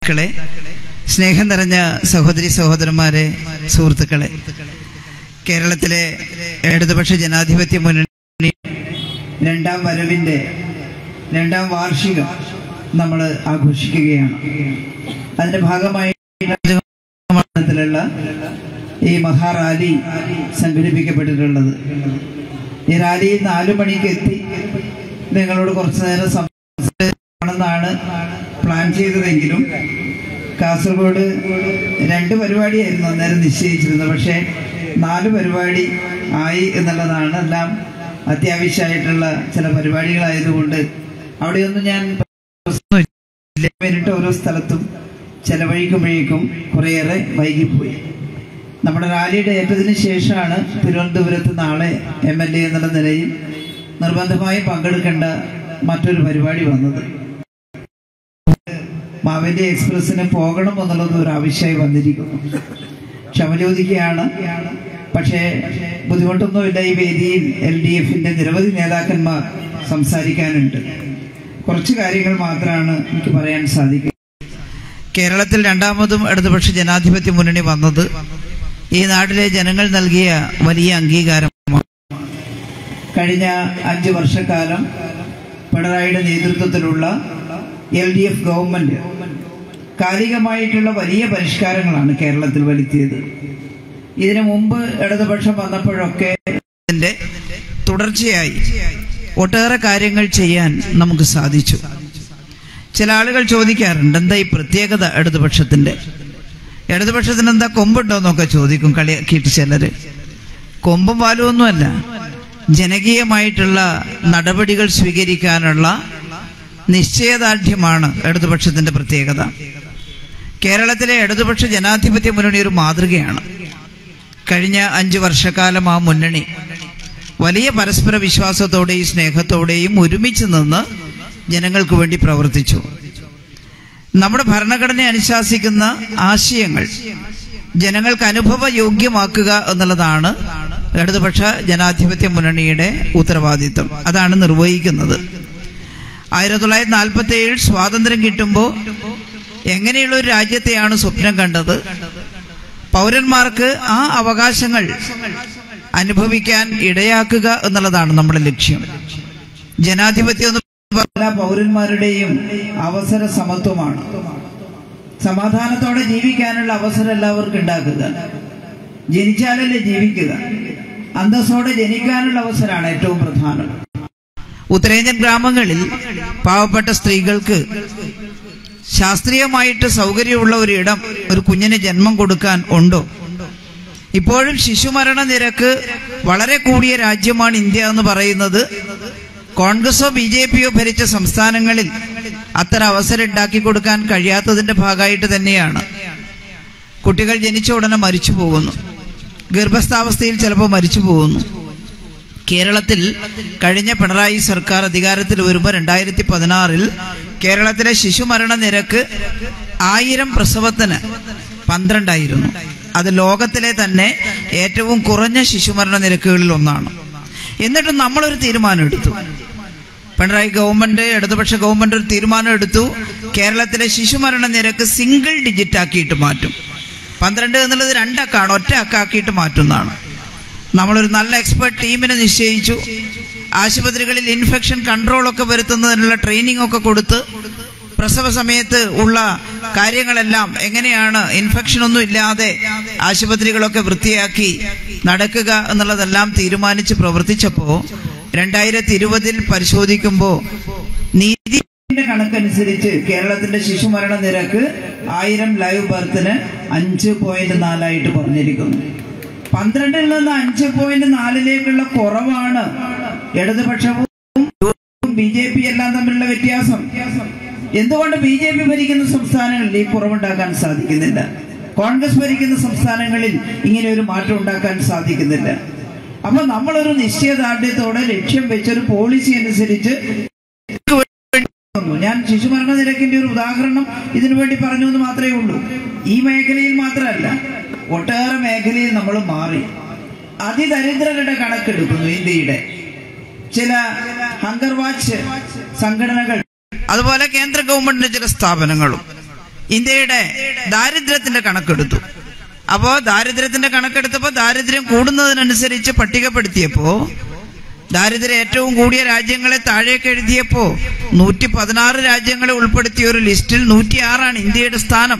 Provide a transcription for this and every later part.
മക്കളെ സ്നേഹം നിറഞ്ഞ സഹോദരി സഹോദരന്മാരെ സുഹൃത്തുക്കളെ കേരളത്തിലെ ഇടതുപക്ഷ ജനാധിപത്യ മുന്നണി രണ്ടാം വരവിന്റെ രണ്ടാം വാർഷികം നമ്മൾ ആഘോഷിക്കുകയാണ് അതിന്റെ ഭാഗമായി ത്തിലുള്ള ഈ മഹാറാലി സംഘടിപ്പിക്കപ്പെട്ടിട്ടുള്ളത് ഈ റാലി നാലു മണിക്ക് എത്തി നിങ്ങളോട് കുറച്ചു നേരം സംസാരിക്കണമെന്നാണ് പ്ലാൻ ചെയ്തതെങ്കിലും കാസർഗോഡ് രണ്ട് പരിപാടിയായിരുന്നു അന്നേരം നിശ്ചയിച്ചിരുന്നത് പക്ഷേ നാല് പരിപാടി ആയി എന്നുള്ളതാണ് എല്ലാം അത്യാവശ്യമായിട്ടുള്ള ചില പരിപാടികളായതുകൊണ്ട് അവിടെയൊന്നും ഞാൻ മിനിറ്റ് ഓരോ സ്ഥലത്തും ചെലവഴിക്കുമ്പോഴേക്കും കുറേയേറെ വൈകിപ്പോയി നമ്മുടെ റാലിയുടെ ഏറ്റതിന് ശേഷമാണ് തിരുവനന്തപുരത്ത് നാളെ എം എൽ എ എന്നുള്ള നിലയിൽ നിർബന്ധമായും പങ്കെടുക്കേണ്ട മറ്റൊരു പരിപാടി വന്നത് മാവേലി എക്സ്പ്രസ്സിന് പോകണം എന്നുള്ളത് ഒരു ആവശ്യമായി വന്നിരിക്കുന്നു ക്ഷമ ചോദിക്കുകയാണ് പക്ഷേ ബുദ്ധിമുട്ടൊന്നുമില്ല ഈ വേദിയിൽ എൽ ഡി എഫിന്റെ നിരവധി നേതാക്കന്മാർ സംസാരിക്കാനുണ്ട് കുറച്ച് കാര്യങ്ങൾ മാത്രമാണ് എനിക്ക് പറയാൻ സാധിക്കുക കേരളത്തിൽ രണ്ടാമതും ഇടതുപക്ഷ ജനാധിപത്യ മുന്നണി വന്നത് ഈ നാട്ടിലെ ജനങ്ങൾ നൽകിയ വലിയ അംഗീകാരമാണ് കഴിഞ്ഞ അഞ്ചു വർഷക്കാലം പിണറായിയുടെ നേതൃത്വത്തിലുള്ള എൽ ഡി എഫ് ഗവൺമെന്റ് കാലികമായിട്ടുള്ള വലിയ പരിഷ്കാരങ്ങളാണ് കേരളത്തിൽ വരുത്തിയത് ഇതിനു മുമ്പ് ഇടതുപക്ഷം വന്നപ്പോഴൊക്കെ ഇതിന്റെ തുടർച്ചയായി ഒട്ടേറെ കാര്യങ്ങൾ ചെയ്യാൻ നമുക്ക് സാധിച്ചു ചില ആളുകൾ ചോദിക്കാറുണ്ട് എന്താ ഈ പ്രത്യേകത ഇടതുപക്ഷത്തിന്റെ ഇടതുപക്ഷത്തിന് എന്താ കൊമ്പുണ്ടോ എന്നൊക്കെ ചോദിക്കും കളിയാക്കിയിട്ട് ചിലര് കൊമ്പും പാലും ഒന്നുമല്ല ജനകീയമായിട്ടുള്ള നടപടികൾ സ്വീകരിക്കാനുള്ള നിശ്ചയദാർഢ്യമാണ് ഇടതുപക്ഷത്തിന്റെ പ്രത്യേകത കേരളത്തിലെ ഇടതുപക്ഷ ജനാധിപത്യ മുന്നണി ഒരു മാതൃകയാണ് കഴിഞ്ഞ അഞ്ചു വർഷക്കാലം ആ മുന്നണി വലിയ പരസ്പര വിശ്വാസത്തോടെയും സ്നേഹത്തോടെയും ഒരുമിച്ച് നിന്ന് ജനങ്ങൾക്ക് വേണ്ടി പ്രവർത്തിച്ചു നമ്മുടെ ഭരണഘടന അനുശാസിക്കുന്ന ആശയങ്ങൾ ജനങ്ങൾക്ക് അനുഭവയോഗ്യമാക്കുക എന്നുള്ളതാണ് ഇടതുപക്ഷ ജനാധിപത്യ മുന്നണിയുടെ ഉത്തരവാദിത്വം അതാണ് നിർവഹിക്കുന്നത് ആയിരത്തി തൊള്ളായിരത്തി നാൽപ്പത്തി ഏഴിൽ സ്വാതന്ത്ര്യം കിട്ടുമ്പോൾ എങ്ങനെയുള്ള ഒരു രാജ്യത്തെയാണ് സ്വപ്നം കണ്ടത് പൗരന്മാർക്ക് ആ അവകാശങ്ങൾ അനുഭവിക്കാൻ ഇടയാക്കുക എന്നുള്ളതാണ് നമ്മുടെ ലക്ഷ്യം ജനാധിപത്യം എന്ന് എല്ലാ പൗരന്മാരുടെയും അവസര സമത്വമാണ് സമാധാനത്തോടെ ജീവിക്കാനുള്ള അവസരം എല്ലാവർക്കും ഉണ്ടാക്കുക ജനിച്ചാലല്ലേ ജീവിക്കുക അന്തസ്സോടെ ജനിക്കാനുള്ള അവസരമാണ് ഏറ്റവും പ്രധാനം ഉത്തരേന്ത്യൻ ഗ്രാമങ്ങളിൽ പാവപ്പെട്ട സ്ത്രീകൾക്ക് ശാസ്ത്രീയമായിട്ട് സൗകര്യമുള്ള ഒരു ഇടം ഒരു കുഞ്ഞിന് ജന്മം കൊടുക്കാൻ ഉണ്ടോ ഇപ്പോഴും ശിശുമരണ നിരക്ക് വളരെ കൂടിയ രാജ്യമാണ് ഇന്ത്യ എന്ന് പറയുന്നത് കോൺഗ്രസോ ബി ജെ പിയോ ഭരിച്ച സംസ്ഥാനങ്ങളിൽ അത്തരം അവസരം ഉണ്ടാക്കി കൊടുക്കാൻ കഴിയാത്തതിന്റെ ഭാഗമായിട്ട് തന്നെയാണ് കുട്ടികൾ ജനിച്ച ഉടനെ മരിച്ചു പോകുന്നു ഗർഭസ്ഥാവസ്ഥയിൽ ചിലപ്പോൾ മരിച്ചു പോകുന്നു കേരളത്തിൽ കഴിഞ്ഞ പിണറായി സർക്കാർ അധികാരത്തിൽ വരുമ്പോൾ രണ്ടായിരത്തി പതിനാറിൽ കേരളത്തിലെ ശിശുമരണ നിരക്ക് ആയിരം പ്രസവത്തിന് പന്ത്രണ്ടായിരുന്നു അത് ലോകത്തിലെ തന്നെ ഏറ്റവും കുറഞ്ഞ ശിശുമരണ നിരക്കുകളിൽ ഒന്നാണ് എന്നിട്ടും നമ്മളൊരു തീരുമാനം എടുത്തു പിണറായി ഗവൺമെന്റ് ഇടതുപക്ഷ ഗവൺമെന്റ് ഒരു തീരുമാനം എടുത്തു കേരളത്തിലെ ശിശുമരണ നിരക്ക് സിംഗിൾ ഡിജിറ്റ് ആക്കിയിട്ട് മാറ്റും പന്ത്രണ്ട് എന്നുള്ളത് രണ്ടക്കാണ് ഒറ്റ അക്കാക്കിയിട്ട് മാറ്റുന്നതാണ് നമ്മളൊരു നല്ല എക്സ്പെർട്ട് ടീമിനെ നിശ്ചയിച്ചു ആശുപത്രികളിൽ ഇൻഫെക്ഷൻ കൺട്രോൾ ഒക്കെ വരുത്തുന്നതിനുള്ള ട്രെയിനിങ് ഒക്കെ കൊടുത്ത് പ്രസവ സമയത്ത് ഉള്ള കാര്യങ്ങളെല്ലാം എങ്ങനെയാണ് ഇൻഫെക്ഷൻ ഒന്നും ഇല്ലാതെ ആശുപത്രികളൊക്കെ വൃത്തിയാക്കി നടക്കുക എന്നുള്ളതെല്ലാം തീരുമാനിച്ച് പ്രവർത്തിച്ചപ്പോൾ രണ്ടായിരത്തി ഇരുപതിൽ പരിശോധിക്കുമ്പോൾ നീതി കണക്കനുസരിച്ച് കേരളത്തിന്റെ ശിശുമരണ നിരക്ക് ആയിരം ലൈവ് ബർത്തിന് അഞ്ച് പോയിന്റ് നാലായിട്ട് പറഞ്ഞിരിക്കുന്നു പന്ത്രണ്ടിൽ നിന്ന് അഞ്ച് പോയിന്റ് നാലിലേക്കുള്ള കുറവാണ് ഇടതുപക്ഷവും ബി ജെ പി എല്ലാം തമ്മിലുള്ള വ്യത്യാസം എന്തുകൊണ്ട് ബി ജെ പി ഭരിക്കുന്ന സംസ്ഥാനങ്ങളിൽ ഈ കുറവുണ്ടാക്കാൻ സാധിക്കുന്നില്ല കോൺഗ്രസ് ഭരിക്കുന്ന സംസ്ഥാനങ്ങളിൽ ഇങ്ങനെ ഒരു മാറ്റം ഉണ്ടാക്കാൻ സാധിക്കുന്നില്ല അപ്പൊ നമ്മളൊരു നിശ്ചയദാർഢ്യത്തോടെ ലക്ഷ്യം വെച്ചൊരു പോളിസി അനുസരിച്ച് ഞാൻ ശിശുമരണ നിരക്കിന്റെ ഒരു ഉദാഹരണം ഇതിനു വേണ്ടി പറഞ്ഞു എന്ന് മാത്രമേ ഉള്ളൂ ഈ മേഖലയിൽ മാത്രമല്ല ഒട്ടേറെ മേഖലയിൽ നമ്മൾ മാറി അതിദരിദ്രരുടെ കണക്കെടുക്കുന്നു ഇന്ത്യയുടെ ചില ഹങ്കർ വാച്ച് സംഘടനകൾ അതുപോലെ കേന്ദ്ര ഗവൺമെന്റിന്റെ ചില സ്ഥാപനങ്ങളും ഇന്ത്യയുടെ ദാരിദ്ര്യത്തിന്റെ കണക്കെടുത്തു അപ്പോ ദാരിദ്ര്യത്തിന്റെ കണക്കെടുത്തപ്പോ ദാരിദ്ര്യം കൂടുന്നതിനനുസരിച്ച് പട്ടികപ്പെടുത്തിയപ്പോ ദാരിദ്ര്യം ഏറ്റവും കൂടിയ രാജ്യങ്ങളെ താഴേക്ക് എഴുതിയപ്പോ നൂറ്റി പതിനാറ് രാജ്യങ്ങളെ ഉൾപ്പെടുത്തിയ ഒരു ലിസ്റ്റിൽ നൂറ്റിയാറാണ് ഇന്ത്യയുടെ സ്ഥാനം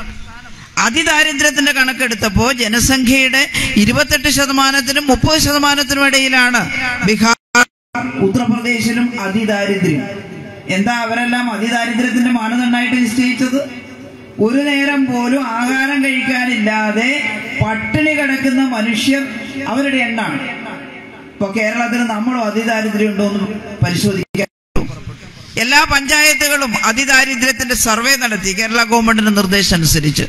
അതിദാരിദ്ര്യത്തിന്റെ കണക്കെടുത്തപ്പോ ജനസംഖ്യയുടെ ഇരുപത്തെട്ട് ശതമാനത്തിനും മുപ്പത് ശതമാനത്തിനും ഇടയിലാണ് ബീഹാർ ഉത്തർപ്രദേശിലും അതിദാരിദ്ര്യം എന്താ അവരെല്ലാം അതിദാരിദ്ര്യത്തിന്റെ മാനദണ്ഡമായിട്ട് നിശ്ചയിച്ചത് ഒരു നേരം പോലും ആഹാരം കഴിക്കാനില്ലാതെ പട്ടിണി കിടക്കുന്ന മനുഷ്യർ അവരുടെ എണ്ണാണ് ഇപ്പൊ കേരളത്തിൽ നമ്മളും അതിദാരിദ്ര്യം ഉണ്ടോ എന്ന് പരിശോധിക്കാൻ എല്ലാ പഞ്ചായത്തുകളും അതിദാരിദ്ര്യത്തിന്റെ സർവേ നടത്തി കേരള ഗവൺമെന്റിന്റെ നിർദ്ദേശം അനുസരിച്ച്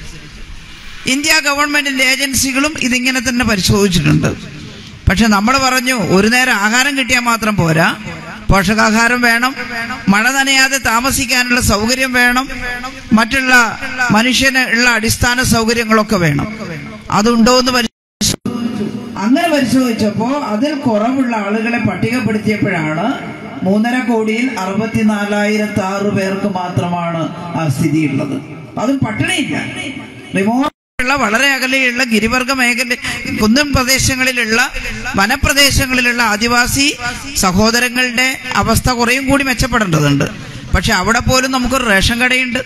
ഇന്ത്യ ഗവൺമെന്റിന്റെ ഏജൻസികളും ഇതിങ്ങനെ തന്നെ പരിശോധിച്ചിട്ടുണ്ട് പക്ഷെ നമ്മൾ പറഞ്ഞു ഒരു നേരം ആഹാരം കിട്ടിയാൽ മാത്രം പോരാ പോഷകാഹാരം വേണം മഴ നനയാതെ താമസിക്കാനുള്ള സൗകര്യം വേണം മറ്റുള്ള മനുഷ്യന് ഉള്ള അടിസ്ഥാന സൗകര്യങ്ങളൊക്കെ വേണം അതുണ്ടോ എന്ന് പരിശോധിച്ചു അങ്ങനെ പരിശോധിച്ചപ്പോ അതിൽ കുറവുള്ള ആളുകളെ പട്ടികപ്പെടുത്തിയപ്പോഴാണ് മൂന്നര കോടിയിൽ അറുപത്തിനാലായിരത്തി ആറ് പേർക്ക് മാത്രമാണ് ആ സ്ഥിതിയുള്ളത് അതും പട്ടിണിയില്ല റിമോട്ട് ഉള്ള വളരെ അകലെയുള്ള ഗിരിവർഗ മേഖല കുന്നൻ പ്രദേശങ്ങളിലുള്ള വനപ്രദേശങ്ങളിലുള്ള ആദിവാസി സഹോദരങ്ങളുടെ അവസ്ഥ കുറേയും കൂടി മെച്ചപ്പെടേണ്ടതുണ്ട് പക്ഷെ അവിടെ പോലും നമുക്കൊരു റേഷൻ കടയുണ്ട്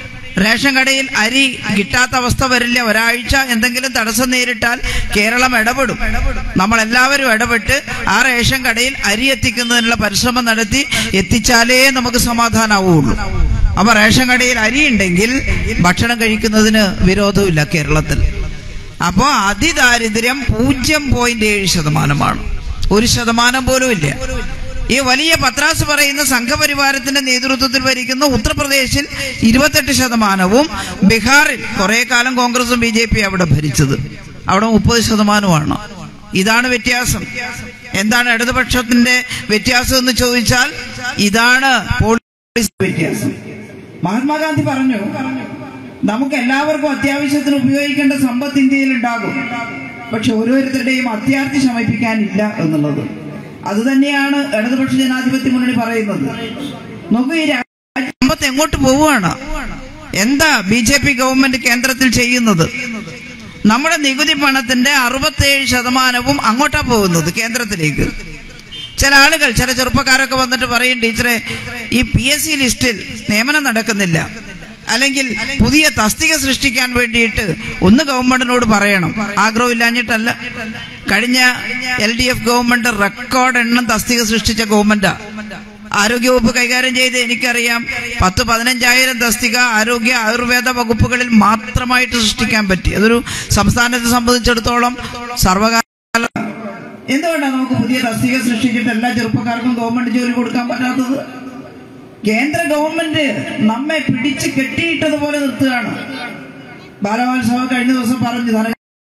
റേഷൻ കടയിൽ അരി കിട്ടാത്ത അവസ്ഥ വരില്ല ഒരാഴ്ച എന്തെങ്കിലും തടസ്സം നേരിട്ടാൽ കേരളം ഇടപെടും നമ്മളെല്ലാവരും ഇടപെട്ട് ആ റേഷൻ കടയിൽ അരി എത്തിക്കുന്നതിനുള്ള പരിശ്രമം നടത്തി എത്തിച്ചാലേ നമുക്ക് സമാധാനമാവുള്ളൂ അപ്പൊ റേഷൻ കടയിൽ അരി ഉണ്ടെങ്കിൽ ഭക്ഷണം കഴിക്കുന്നതിന് വിരോധമില്ല കേരളത്തിൽ അപ്പോ അതിദാരിദ്ര്യം പൂജ്യം പോയിന്റ് ഏഴ് ശതമാനമാണ് ഒരു ശതമാനം പോലും ഇല്ല ഈ വലിയ പത്രാസ് പറയുന്ന സംഘപരിവാരത്തിന്റെ നേതൃത്വത്തിൽ ഭരിക്കുന്ന ഉത്തർപ്രദേശിൽ ഇരുപത്തെട്ട് ശതമാനവും ബീഹാറിൽ കുറെ കാലം കോൺഗ്രസും ബി ജെ പി അവിടെ ഭരിച്ചത് അവിടെ മുപ്പത് ശതമാനമാണ് ഇതാണ് വ്യത്യാസം എന്താണ് ഇടതുപക്ഷത്തിന്റെ വ്യത്യാസം എന്ന് ചോദിച്ചാൽ ഇതാണ് പോളിസി വ്യത്യാസം മഹാത്മാഗാന്ധി പറഞ്ഞു നമുക്ക് എല്ലാവർക്കും അത്യാവശ്യത്തിന് ഉപയോഗിക്കേണ്ട സമ്പത്ത് ഇന്ത്യയിൽ ഉണ്ടാകും പക്ഷെ ഓരോരുത്തരുടെയും അത്യാർത്ഥി ശമിപ്പിക്കാനില്ല എന്നുള്ളത് അത് തന്നെയാണ് ഇടതുപക്ഷ ജനാധിപത്യ മുന്നണി പറയുന്നത് നോക്കൂ ഈ രാജ്യ- സമ്പത്ത് എങ്ങോട്ട് പോവുകയാണ് എന്താ ബി ജെ പി ഗവൺമെന്റ് കേന്ദ്രത്തിൽ ചെയ്യുന്നത് നമ്മുടെ നികുതി പണത്തിന്റെ അറുപത്തേഴ് ശതമാനവും അങ്ങോട്ടാ പോകുന്നത് കേന്ദ്രത്തിലേക്ക് ചില ആളുകൾ ചില ചെറുപ്പക്കാരൊക്കെ വന്നിട്ട് പറയും ടീച്ചറെ ഈ പി എസ് സി ലിസ്റ്റിൽ നിയമനം നടക്കുന്നില്ല അല്ലെങ്കിൽ പുതിയ തസ്തിക സൃഷ്ടിക്കാൻ വേണ്ടിയിട്ട് ഒന്ന് ഗവൺമെന്റിനോട് പറയണം ആഗ്രഹമില്ലാഞ്ഞിട്ടല്ല കഴിഞ്ഞ L D F government record എണ്ണം തസ്തിക സൃഷ്ടിച്ച ഗവൺമെന്റാ ആരോഗ്യവകുപ്പ് കൈകാര്യം ചെയ്ത് എനിക്കറിയാം പത്ത് പതിനഞ്ചായിരം തസ്തിക ആരോഗ്യ ആയുർവേദ വകുപ്പുകളിൽ മാത്രമായിട്ട് സൃഷ്ടിക്കാൻ പറ്റി അതൊരു സംസ്ഥാനത്തെ സംബന്ധിച്ചിടത്തോളം സർവകാല എന്തുകൊണ്ടാണ് നമുക്ക് പുതിയ തസ്തിക സൃഷ്ടിച്ചിട്ട് എല്ലാ ചെറുപ്പക്കാർക്കും ഗവൺമെന്റ് ജോലി കൊടുക്കാൻ പറ്റാത്തത് കേന്ദ്ര ഗവൺമെന്റ് നമ്മെ പിടിച്ച് കെട്ടിയിട്ടതുപോലെ നിർത്തുകയാണ് ബാലമോത്സവ കഴിഞ്ഞ ദിവസം പറഞ്ഞു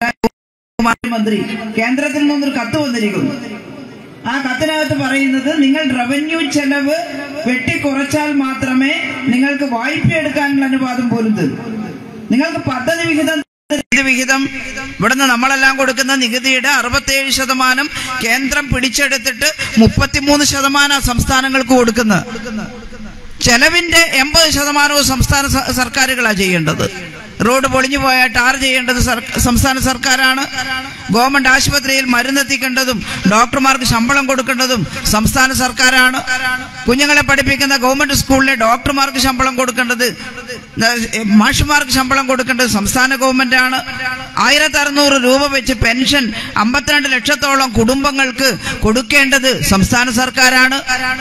ധനകാര്യ മന്ത്രി കേന്ദ്രത്തിൽ നിന്നൊരു കത്ത് വന്നിരിക്കുന്നു ആ കത്തിനകത്ത് പറയുന്നത് നിങ്ങൾ റവന്യൂ ചെലവ് വെട്ടിക്കുറച്ചാൽ മാത്രമേ നിങ്ങൾക്ക് വായ്പ എടുക്കാനുള്ള അനുവാദം പോലും തരൂ നിങ്ങൾക്ക് പദ്ധതി വിഹിതം നികുതി വിഹിതം ഇവിടുന്ന് നമ്മളെല്ലാം കൊടുക്കുന്ന നികുതിയുടെ അറുപത്തേഴ് ശതമാനം കേന്ദ്രം പിടിച്ചെടുത്തിട്ട് മുപ്പത്തിമൂന്ന് ശതമാനം സംസ്ഥാനങ്ങൾക്ക് കൊടുക്കുന്നത് ചെലവിന്റെ എൺപത് ശതമാനവും സംസ്ഥാന സ- സർക്കാരുകളാണ് ചെയ്യേണ്ടത് റോഡ് പൊളിഞ്ഞു പോയാൽ ടാർ ചെയ്യേണ്ടത് സർ- സംസ്ഥാന സർക്കാരാണ് ഗവൺമെന്റ് ആശുപത്രിയിൽ മരുന്നെത്തിക്കേണ്ടതും ഡോക്ടർമാർക്ക് ശമ്പളം കൊടുക്കേണ്ടതും സംസ്ഥാന സർക്കാരാണ് കുഞ്ഞുങ്ങളെ പഠിപ്പിക്കുന്ന ഗവൺമെന്റ് സ്കൂളിലെ ഡോക്ടർമാർക്ക് ശമ്പളം കൊടുക്കേണ്ടത് ഏഹ്, മാഷുമാർക്ക് ശമ്പളം കൊടുക്കേണ്ടത് സംസ്ഥാന ഗവൺമെന്റാണ് ആയിരത്തി അറുന്നൂറ് രൂപ വെച്ച് പെൻഷൻ അമ്പത്തിരണ്ട് ലക്ഷത്തോളം കുടുംബങ്ങൾക്ക് കൊടുക്കേണ്ടത് സംസ്ഥാന സർക്കാരാണ്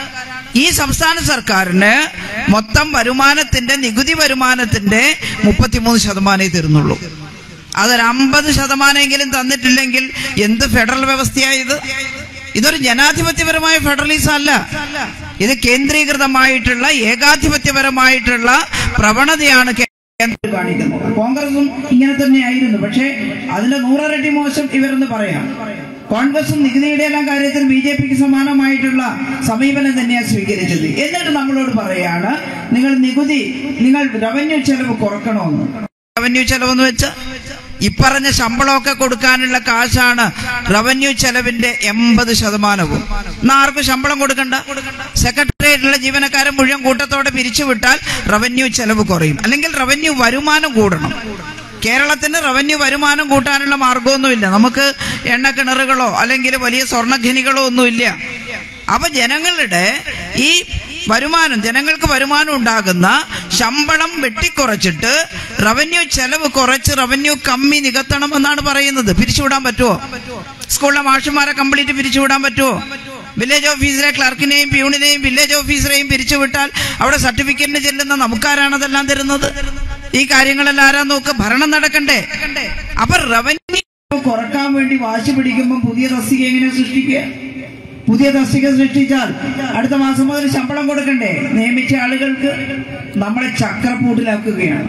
ഈ സംസ്ഥാന സർക്കാരിന് മൊത്തം വരുമാനത്തിന്റെ നികുതി വരുമാനത്തിന്റെ മുപ്പത്തിമൂന്ന് ശതമാനമേ തരുന്നുള്ളൂ അതൊരു അമ്പത് ശതമാനമെങ്കിലും തന്നിട്ടില്ലെങ്കിൽ എന്ത് ഫെഡറൽ വ്യവസ്ഥയായത് ഇതൊരു ജനാധിപത്യപരമായ ഫെഡറലിസം അല്ല ഇത് കേന്ദ്രീകൃതമായിട്ടുള്ള ഏകാധിപത്യപരമായിട്ടുള്ള പ്രവണതയാണ് കേന്ദ്രം കാണിക്കുന്നത് കോൺഗ്രസും ഇങ്ങനെ തന്നെയായിരുന്നു പക്ഷേ അതിന്റെ നൂറരട്ടി മോശം ഇവരെന്ന് പറയാം കോൺഗ്രസും നികുതിയുടെ എല്ലാം കാര്യത്തിൽ ബി ജെ പിക്ക് സമാനമായിട്ടുള്ള സമീപനം തന്നെയാണ് സ്വീകരിച്ചത് എന്നിട്ട് നമ്മളോട് പറയാണ് നിങ്ങൾ നികുതി നിങ്ങൾ റവന്യൂ ചെലവ് കുറക്കണമെന്ന് റവന്യൂ ചെലവെന്ന് വെച്ച ഇപ്പറഞ്ഞ ശമ്പളമൊക്കെ കൊടുക്കാനുള്ള കാശാണ് റവന്യൂ ചെലവിന്റെ എൺപത് ശതമാനവും എന്നാ ആർക്കും ശമ്പളം കൊടുക്കണ്ട സെക്രട്ടേറിയറ്റിലുള്ള ജീവനക്കാരൻ മുഴുവൻ കൂട്ടത്തോടെ പിരിച്ചുവിട്ടാൽ റവന്യൂ ചെലവ് കുറയും അല്ലെങ്കിൽ റവന്യൂ വരുമാനം കൂടണം കേരളത്തിന് റവന്യൂ വരുമാനം കൂട്ടാനുള്ള മാർഗമൊന്നുമില്ല നമുക്ക് എണ്ണക്കിണറുകളോ അല്ലെങ്കിൽ വലിയ സ്വർണ്ണഖനികളോ ഒന്നുമില്ല അപ്പൊ ജനങ്ങളുടെ ഈ വരുമാനം ജനങ്ങൾക്ക് വരുമാനം ഉണ്ടാകുന്ന ശമ്പളം വെട്ടിക്കുറച്ചിട്ട് റവന്യൂ ചെലവ് കുറച്ച് റവന്യൂ കമ്മി നികത്തണം എന്നാണ് പറയുന്നത് പിരിച്ചുവിടാൻ പറ്റുമോ സ്കൂളിലെ മാഷുമാരെ കംപ്ലീറ്റ് പിരിച്ചുവിടാൻ പറ്റുമോ വില്ലേജ് ഓഫീസിലെ ക്ലർക്കിനെയും പ്യൂണിനെയും വില്ലേജ് ഓഫീസറെയും പിരിച്ചുവിട്ടാൽ അവിടെ സർട്ടിഫിക്കറ്റിന് ചെല്ലുന്ന നമുക്കാരാണ് അതെല്ലാം തരുന്നത് ഈ കാര്യങ്ങളെല്ലാം ആരാ നോക്ക് ഭരണം നടക്കണ്ടേ അപ്പൊ റവന്യൂ കുറക്കാൻ വേണ്ടി വാശി പിടിക്കുമ്പോൾ പുതിയ തസ്തിക എങ്ങനെ സൃഷ്ടിക്കുക പുതിയ തസ്തിക സൃഷ്ടിച്ചാൽ അടുത്ത മാസം മുതൽ ശമ്പളം കൊടുക്കണ്ടേ നിയമിച്ച ആളുകൾക്ക് നമ്മളെ ചക്രപ്പൂട്ടിലാക്കുകയാണ്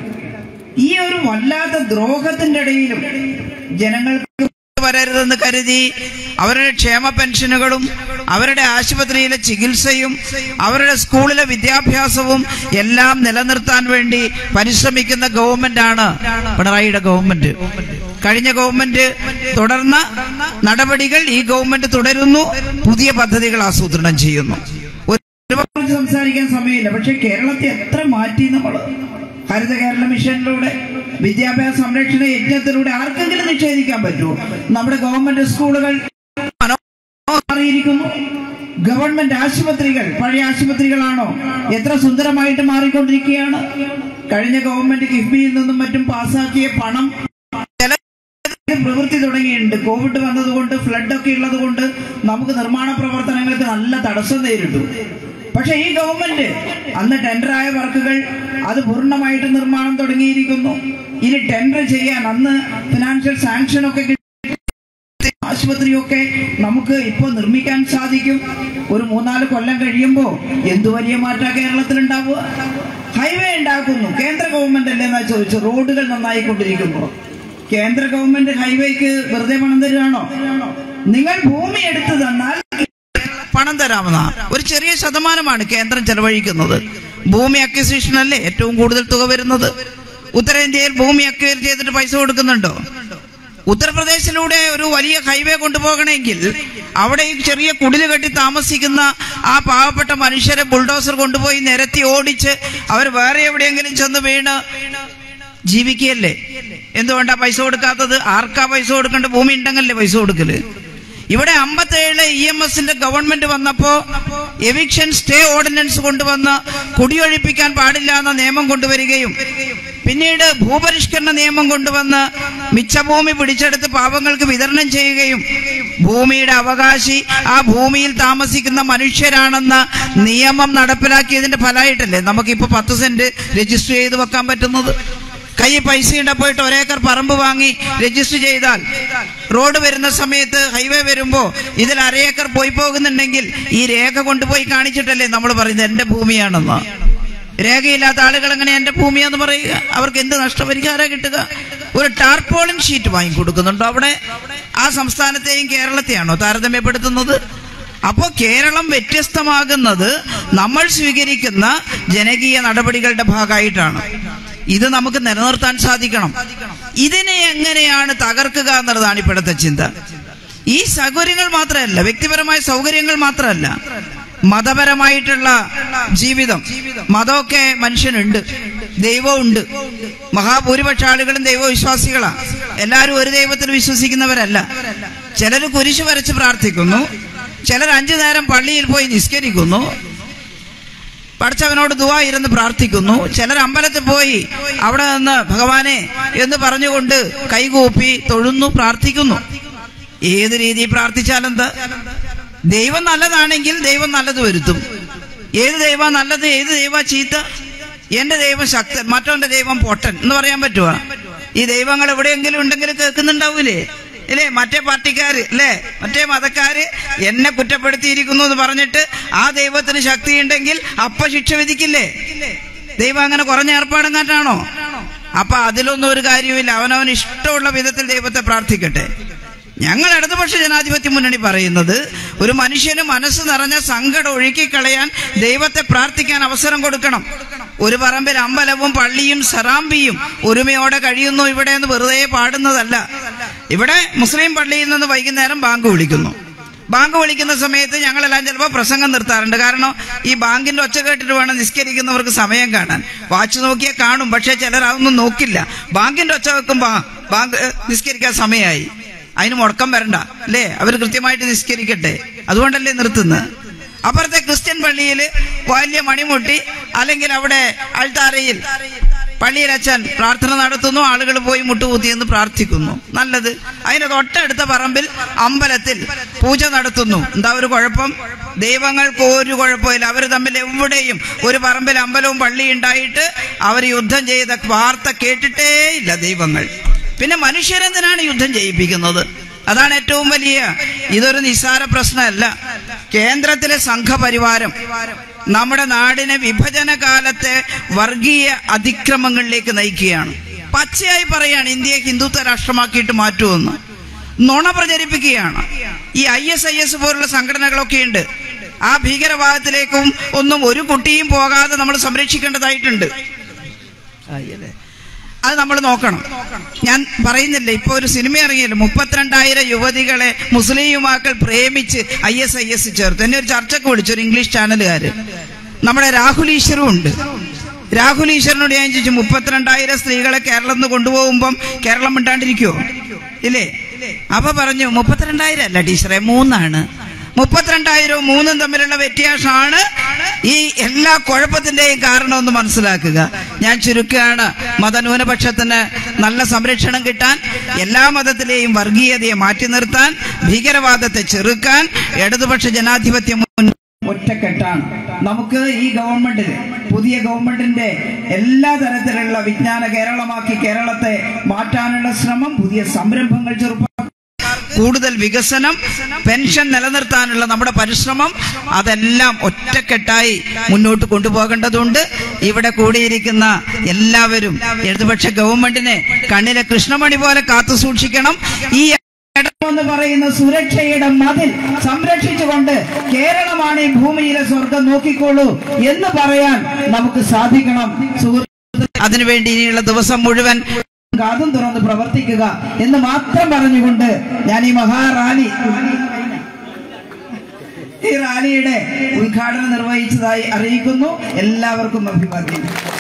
ഈ ഒരു വല്ലാത്ത ദ്രോഹത്തിന്റെ ഇടയിലും ജനങ്ങൾക്ക് വരരുതെന്ന് കരുതി അവരുടെ ക്ഷേമ പെൻഷനുകളും അവരുടെ ആശുപത്രിയിലെ ചികിത്സയും അവരുടെ സ്കൂളിലെ വിദ്യാഭ്യാസവും എല്ലാം നിലനിർത്താൻ വേണ്ടി പരിശ്രമിക്കുന്ന ഗവൺമെന്റാണ് പിണറായിയുടെ ഗവൺമെന്റ് കഴിഞ്ഞ ഗവൺമെന്റ് തുടർന്ന നടപടികൾ ഈ ഗവൺമെന്റ് തുടരുന്നു പുതിയ പദ്ധതികൾ ആസൂത്രണം ചെയ്യുന്നു ഒരുപാട് സംസാരിക്കാൻ സമയമില്ല പക്ഷെ കേരളത്തെ എത്ര മാറ്റി നമ്മൾ ഹരിത കേരള മിഷനിലൂടെ വിദ്യാഭ്യാസ സംരക്ഷണ യജ്ഞത്തിലൂടെ ആർക്കെങ്കിലും നിഷേധിക്കാൻ പറ്റുമോ നമ്മുടെ ഗവൺമെന്റ് സ്കൂളുകൾ മാറിയിരിക്കുന്നു ഗവൺമെന്റ് ആശുപത്രികൾ പഴയ ആശുപത്രികളാണോ എത്ര സുന്ദരമായിട്ട് മാറിക്കൊണ്ടിരിക്കുകയാണ് കഴിഞ്ഞ ഗവൺമെന്റ് കിഫ്ബിയിൽ നിന്നും മറ്റും പാസാക്കിയ പണം ചില പ്രവൃത്തി തുടങ്ങിയിട്ടുണ്ട് കോവിഡ് വന്നതുകൊണ്ട് ഫ്ലഡ് ഒക്കെ ഉള്ളത് കൊണ്ട് നമുക്ക് നിർമ്മാണ പ്രവർത്തനങ്ങൾക്ക് നല്ല തടസ്സം നേരിട്ടു പക്ഷെ ഈ ഗവൺമെന്റ് അന്ന് ടെൻഡറായ വർക്കുകൾ അത് പൂർണ്ണമായിട്ട് നിർമ്മാണം തുടങ്ങിയിരിക്കുന്നു ഇനി ടെൻഡർ ചെയ്യാൻ അന്ന് ഫിനാൻഷ്യൽ സാങ്ഷൻ ഒക്കെ കിട്ടി ആശുപത്രിയൊക്കെ നമുക്ക് ഇപ്പൊ നിർമ്മിക്കാൻ സാധിക്കും ഒരു മൂന്നാല് കൊല്ലം കഴിയുമ്പോ എന്തു വലിയ മാറ്റാ കേരളത്തിൽ ഉണ്ടാവുക ഹൈവേ ഉണ്ടാക്കുന്നു കേന്ദ്ര ഗവൺമെന്റ് അല്ലേ എന്നാ ചോദിച്ചു റോഡുകൾ നന്നായിക്കൊണ്ടിരിക്കുന്നു കേന്ദ്ര ഗവൺമെന്റ് ഹൈവേക്ക് വെറുതെ പണം തരുവാണോ നിങ്ങൾ ഭൂമി എടുത്തു തന്നാൽ പണം തരാമെന്ന ഒരു ചെറിയ ശതമാനമാണ് കേന്ദ്രം ചെലവഴിക്കുന്നത് ഭൂമി അക്വിസിഷൻ അല്ലേ ഏറ്റവും കൂടുതൽ തുക വരുന്നത് ഉത്തരേന്ത്യയിൽ ഭൂമി അക്വയർ ചെയ്തിട്ട് പൈസ കൊടുക്കുന്നുണ്ടോ ഉത്തർപ്രദേശിലൂടെ ഒരു വലിയ ഹൈവേ കൊണ്ടുപോകണമെങ്കിൽ അവിടെ ഈ ചെറിയ കുടില് കെട്ടി താമസിക്കുന്ന ആ പാവപ്പെട്ട മനുഷ്യരെ ബുൾഡോസർ കൊണ്ടുപോയി നിരത്തി ഓടിച്ച് അവർ വേറെ എവിടെയെങ്കിലും ചെന്ന് വീണ് ജീവിക്കുകയല്ലേ എന്തുകൊണ്ടാ പൈസ കൊടുക്കാത്തത് ആർക്കാ പൈസ കൊടുക്കേണ്ട ഭൂമി ഉണ്ടെങ്കല്ലേ പൈസ കൊടുക്കല് ഇവിടെ അമ്പത്തേഴിലെ ഇ എം എസിന്റെ ഗവൺമെന്റ് വന്നപ്പോ എവിക്ഷൻ സ്റ്റേ ഓർഡിനൻസ് കൊണ്ടുവന്ന് കുടിയൊഴിപ്പിക്കാൻ പാടില്ല എന്ന നിയമം കൊണ്ടുവരികയും പിന്നീട് ഭൂപരിഷ്കരണ നിയമം കൊണ്ടുവന്ന് മിച്ചഭൂമി പിടിച്ചെടുത്ത് പാവങ്ങൾക്ക് വിതരണം ചെയ്യുകയും ഭൂമിയുടെ അവകാശി ആ ഭൂമിയിൽ താമസിക്കുന്ന മനുഷ്യരാണെന്ന നിയമം നടപ്പിലാക്കിയതിന്റെ ഫലമായിട്ടല്ലേ നമുക്കിപ്പോ പത്ത് സെന്റ് രജിസ്റ്റർ ചെയ്ത് വെക്കാൻ പറ്റുന്നത് കൈ പൈസയുടെ പോയിട്ട് ഒരേക്കർ പറമ്പ് വാങ്ങി രജിസ്റ്റർ ചെയ്താൽ റോഡ് വരുന്ന സമയത്ത് ഹൈവേ വരുമ്പോ ഇതിൽ അരയേക്കർ പോയി പോകുന്നുണ്ടെങ്കിൽ ഈ രേഖ കൊണ്ടുപോയി കാണിച്ചിട്ടല്ലേ നമ്മൾ പറയുന്നത് എന്റെ ഭൂമിയാണെന്ന് രേഖയില്ലാത്ത ആളുകൾ എങ്ങനെ എന്റെ ഭൂമിയാന്ന് പറയുക അവർക്ക് എന്ത് നഷ്ടപരിഹാരം കിട്ടുക ഒരു ടാർപോളിൻ ഷീറ്റ് വാങ്ങി കൊടുക്കുന്നുണ്ടോ അവിടെ ആ സംസ്ഥാനത്തെയും കേരളത്തെയാണോ താരതമ്യപ്പെടുത്തുന്നത് അപ്പോ കേരളം വ്യത്യസ്തമാകുന്നത് നമ്മൾ സ്വീകരിക്കുന്ന ജനകീയ നടപടികളുടെ ഭാഗമായിട്ടാണ് ഇത് നമുക്ക് നിലനിർത്താൻ സാധിക്കണം ഇതിനെ എങ്ങനെയാണ് തകർക്കുക എന്നുള്ളതാണ് ഇപ്പോഴത്തെ ചിന്ത ഈ സൗകര്യങ്ങൾ മാത്രമല്ല വ്യക്തിപരമായ സൗകര്യങ്ങൾ മാത്രമല്ല മതപരമായിട്ടുള്ള ജീവിതം മതമൊക്കെ മനുഷ്യനുണ്ട് ദൈവമുണ്ട് മഹാഭൂരിപക്ഷ ആളുകളും ദൈവവിശ്വാസികളാ എല്ലാവരും ഒരു ദൈവത്തിൽ വിശ്വസിക്കുന്നവരല്ല ചിലർ കുരിശ് വരച്ച് പ്രാർത്ഥിക്കുന്നു ചിലർ അഞ്ചു നേരം പള്ളിയിൽ പോയി നിസ്കരിക്കുന്നു പഠിച്ചവനോട് ദുവാ ഇരുന്ന് പ്രാർത്ഥിക്കുന്നു ചിലർ അമ്പലത്തിൽ പോയി അവിടെ നിന്ന് ഭഗവാനെ എന്ന് പറഞ്ഞുകൊണ്ട് കൈകൂപ്പി തൊഴുന്നു പ്രാർത്ഥിക്കുന്നു ഏത് രീതി പ്രാർത്ഥിച്ചാലെന്താ ദൈവം നല്ലതാണെങ്കിൽ ദൈവം നല്ലത് വരുത്തും ഏത് ദൈവ നല്ലത് ഏത് ദൈവ ചീത്ത എന്റെ ദൈവം ശക്തൻ മറ്റവന്റെ ദൈവം പൊട്ടൻ എന്ന് പറയാൻ പറ്റുമോ ഈ ദൈവങ്ങൾ എവിടെയെങ്കിലും ഉണ്ടെങ്കിൽ കേൾക്കുന്നുണ്ടാവൂലേ ഇല്ലേ മറ്റേ പാർട്ടിക്കാര് അല്ലേ മറ്റേ മതക്കാര് എന്നെ കുറ്റപ്പെടുത്തിയിരിക്കുന്നു എന്ന് പറഞ്ഞിട്ട് ആ ദൈവത്തിന് ശക്തി ഉണ്ടെങ്കിൽ അപ്പ ശിക്ഷ വിധിക്കില്ലേ ദൈവം അങ്ങനെ കുറഞ്ഞ ഏർപ്പാടങ്ങാറ്റാണോ അപ്പൊ അതിലൊന്നും ഒരു കാര്യവുമില്ല അവനവന് ഇഷ്ടമുള്ള വിധത്തിൽ ദൈവത്തെ പ്രാർത്ഥിക്കട്ടെ ഞങ്ങൾ ഇടതുപക്ഷ ജനാധിപത്യ മുന്നണി പറയുന്നത് ഒരു മനുഷ്യന് മനസ്സ് നിറഞ്ഞ സങ്കടം ഒഴുക്കിക്കളയാൻ ദൈവത്തെ പ്രാർത്ഥിക്കാൻ അവസരം കൊടുക്കണം ഒരു പറമ്പിൽ അമ്പലവും പള്ളിയും സറാമ്പിയും ഒരുമയോടെ കഴിയുന്നു ഇവിടെ എന്ന് വെറുതെ പാടുന്നതല്ല ഇവിടെ മുസ്ലിം പള്ളിയിൽ നിന്ന് വൈകുന്നേരം ബാങ്ക് വിളിക്കുന്നു ബാങ്ക് വിളിക്കുന്ന സമയത്ത് ഞങ്ങളെല്ലാം ചിലപ്പോൾ പ്രസംഗം നിർത്താറുണ്ട് കാരണം ഈ ബാങ്കിന്റെ ഒച്ച കേട്ടിട്ട് വേണം നിസ്കരിക്കുന്നവർക്ക് സമയം കാണാൻ വാച്ച് നോക്കിയാൽ കാണും പക്ഷേ ചിലർ അതൊന്നും നോക്കില്ല ബാങ്കിന്റെ ഒച്ച വെക്കുമ്പോ ബാങ്ക് ഏഹ്, നിസ്കരിക്കാൻ സമയമായി അതിന് മുടക്കം വരണ്ട അല്ലേ അവർ കൃത്യമായിട്ട് നിസ്കരിക്കട്ടെ അതുകൊണ്ടല്ലേ നിർത്തുന്നത് അപ്പുറത്തെ ക്രിസ്ത്യൻ പള്ളിയിൽ വലിയ മണിമുട്ടി അല്ലെങ്കിൽ അവിടെ അൾത്താരയിൽ പള്ളിയിൽ അച്ഛൻ പ്രാർത്ഥന നടത്തുന്നു ആളുകൾ പോയി മുട്ടുകുത്തിയെന്ന് പ്രാർത്ഥിക്കുന്നു നല്ലത് അതിന് തൊട്ടടുത്ത പറമ്പിൽ അമ്പലത്തിൽ പൂജ നടത്തുന്നു എന്താ ഒരു കുഴപ്പം ദൈവങ്ങൾക്ക് ഒരു കുഴപ്പമില്ല അവർ തമ്മിൽ എവിടെയും ഒരു പറമ്പിൽ അമ്പലവും പള്ളിയും ഉണ്ടായിട്ട് അവർ യുദ്ധം ചെയ്ത വാർത്ത കേട്ടിട്ടേ ഇല്ല ദൈവങ്ങൾ പിന്നെ മനുഷ്യരെന്തിനാണ് യുദ്ധം ചെയ്യിപ്പിക്കുന്നത് അതാണ് ഏറ്റവും വലിയ ഇതൊരു നിസ്സാര പ്രശ്നമല്ല കേന്ദ്രത്തിലെ സംഘപരിവാരം നമ്മുടെ നാടിനെ വിഭജന കാലത്തെ വർഗീയ അതിക്രമങ്ങളിലേക്ക് നയിക്കുകയാണ് പച്ചയായി പറയാണ് ഇന്ത്യയെ ഹിന്ദുത്വ രാഷ്ട്രമാക്കിയിട്ട് മാറ്റുമെന്ന് നുണ പ്രചരിപ്പിക്കുകയാണ് ഈ ഐ എസ് ഐ എസ് പോലുള്ള സംഘടനകളൊക്കെ ഉണ്ട് ആ ഭീകരവാദത്തിലേക്കും ഒന്നും ഒരു കുട്ടിയും പോകാതെ നമ്മൾ സംരക്ഷിക്കേണ്ടതായിട്ടുണ്ട് ആയില്ലേ? അത് നമ്മൾ നോക്കണം ഞാൻ പറയുന്നില്ല ഇപ്പൊ ഒരു സിനിമ ഇറങ്ങിയല്ലോ മുപ്പത്തിരണ്ടായിരം യുവതികളെ മുസ്ലിം യുവാക്കൾ പ്രേമിച്ച് ഐ എസ് ഐ എസ് ചേർത്ത് എന്നെ ഒരു ചർച്ചക്ക് വിളിച്ചു ഒരു ഇംഗ്ലീഷ് ചാനലുകാര് നമ്മുടെ രാഹുൽ ഈശ്വറും ഉണ്ട് രാഹുൽ ഈശ്വരനോട് ഞാൻ ചോദിച്ചു മുപ്പത്തിരണ്ടായിരം സ്ത്രീകളെ കേരളം നിന്ന് കൊണ്ടുപോകുമ്പം കേരളം മിണ്ടാണ്ടിരിക്കുവോ ഇല്ലേ അപ്പൊ പറഞ്ഞു മുപ്പത്തിരണ്ടായിരം അല്ല ടീച്ചറെ മൂന്നാണ് മുപ്പത്തിരണ്ടായിരവും മൂന്നും തമ്മിലുള്ള വ്യത്യാസമാണ് ഈ എല്ലാ കുഴപ്പത്തിന്റെയും കാരണം എന്ന് മനസ്സിലാക്കുക ഞാൻ ചുരുക്കുകയാണ് മതന്യൂനപക്ഷത്തിന് നല്ല സംരക്ഷണം കിട്ടാൻ എല്ലാ മതത്തിലെയും വർഗീയതയെ മാറ്റി നിർത്താൻ ഭീകരവാദത്തെ ചെറുക്കാൻ ഇടതുപക്ഷ ജനാധിപത്യം മുൻ ഒറ്റക്കെട്ടാണ് നമുക്ക് ഈ ഗവൺമെന്റിന് പുതിയ ഗവൺമെന്റിന്റെ എല്ലാ തരത്തിലുള്ള വിജ്ഞാന കേരളമാക്കി കേരളത്തെ മാറ്റാനുള്ള ശ്രമം പുതിയ സംരംഭങ്ങൾ ചെറുപ്പം കൂടുതൽ വികസനം പെൻഷൻ നിലനിർത്താനുള്ള നമ്മുടെ പരിശ്രമം അതെല്ലാം ഒറ്റക്കെട്ടായി മുന്നോട്ട് കൊണ്ടുപോകേണ്ടതുണ്ട് ഇവിടെ കൂടിയിരിക്കുന്ന എല്ലാവരും ഇടതുപക്ഷ ഗവൺമെന്റിനെ കണ്ണിലെ കൃഷ്ണമണി പോലെ കാത്തു സൂക്ഷിക്കണം ഈ എന്ന് പറയുന്ന സുരക്ഷയുടെ മതിൽ സംരക്ഷിച്ചുകൊണ്ട് കേരളമാണ് ഈ ഭൂമിയിലെ സ്വർഗം നോക്കിക്കോളൂ എന്ന് പറയാൻ നമുക്ക് സാധിക്കണം സുഹൃത്ത് അതിനുവേണ്ടി ഇനിയുള്ള ദിവസം മുഴുവൻ കാതും തുറന്ന് പ്രവർത്തിക്കുക എന്ന് മാത്രം പറഞ്ഞുകൊണ്ട് ഞാൻ ഈ മഹാറാലി ഈ റാലിയുടെ ഉദ്ഘാടനം നിർവഹിച്ചതായി അറിയിക്കുന്നു എല്ലാവർക്കും അഭിവാദ്യം